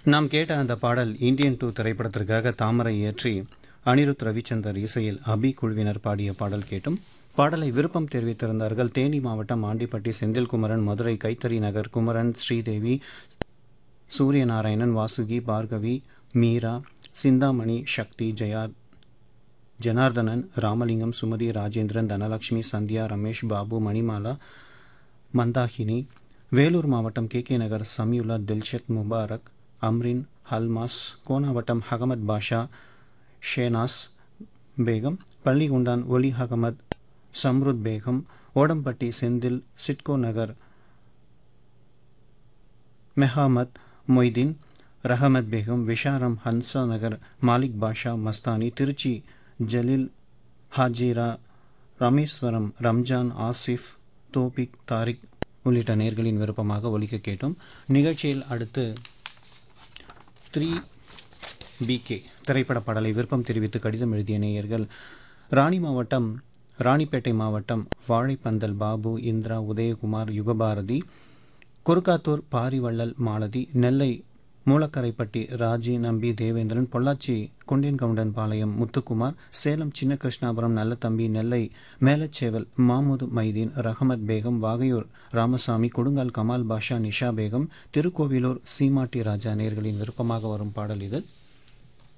நாம் கேட்ட அந்த பாடல் இந்தியன் டூ திரைப்படத்திற்காக தாமரை இயற்றி அனிருத் ரவிச்சந்தர் இசையில் அபி குழுவினர் பாடிய பாடல் கேட்டும் பாடலை விருப்பம் தெரிவித்திருந்தார்கள் தேனி மாவட்டம் ஆண்டிப்பட்டி செந்தில்குமரன் மதுரை கைத்தறி நகர் குமரன் ஸ்ரீதேவி சூரியநாராயணன் வாசுகி பார்கவி மீரா சிந்தாமணி சக்தி ஜெயா ஜனார்தனன் ராமலிங்கம் சுமதி ராஜேந்திரன் தனலட்சுமி சந்தியா ரமேஷ் பாபு மணிமாலா மந்தாகினி வேலூர் மாவட்டம் கே கே நகர் சமியுல்லா தில்ஷத் முபாரக் அம்ரின் ஹல்மாஸ் கோனாவட்டம் அகமத் பாஷா ஷேனாஸ் பேகம் பள்ளிகுண்டான் ஒலி அகமத் சம்ருத் பேகம் ஓடம்பட்டி செந்தில் சிட்கோ நகர் மெஹாமத் மொய்தீன் ரஹமத் பேகம் விஷாரம் ஹன்சா நகர் மாலிக் பாஷா மஸ்தானி திருச்சி ஜலீல் ஹாஜிரா ரமேஸ்வரம் ரம்ஜான் ஆசிஃப் தோபிக் தாரிக் உள்ளிட்ட நேர்களின் விருப்பமாக ஒலிக்க கேட்டோம் நிகழ்ச்சியில் அடுத்து த்ரீ பிகே திரைப்பட பாடலை விருப்பம் தெரிவித்து கடிதம் எழுதிய நேயர்கள் ராணி மாவட்டம் ராணிப்பேட்டை மாவட்டம் வாழைப்பந்தல் பாபு இந்திரா உதயகுமார் யுகபாரதி குறுக்காத்தூர் பாரிவள்ளல் மாலதி நெல்லை மூலக்கரைப்பட்டி ராஜி நம்பி தேவேந்திரன் பொள்ளாச்சி கொண்டியன்கவுண்டன் பாளையம் முத்துக்குமார் சேலம் சின்ன கிருஷ்ணாபுரம் நல்லதம்பி நெல்லை மேலச்சேவல் மாமுது மைதீன் ரஹமத் பேகம் வாகையூர் ராமசாமி கொடுங்கால் கமால் பாஷா நிஷா பேகம் திருக்கோவிலூர் சீமாட்டி ராஜா நேர்களின் விருப்பமாக வரும் பாடல் இது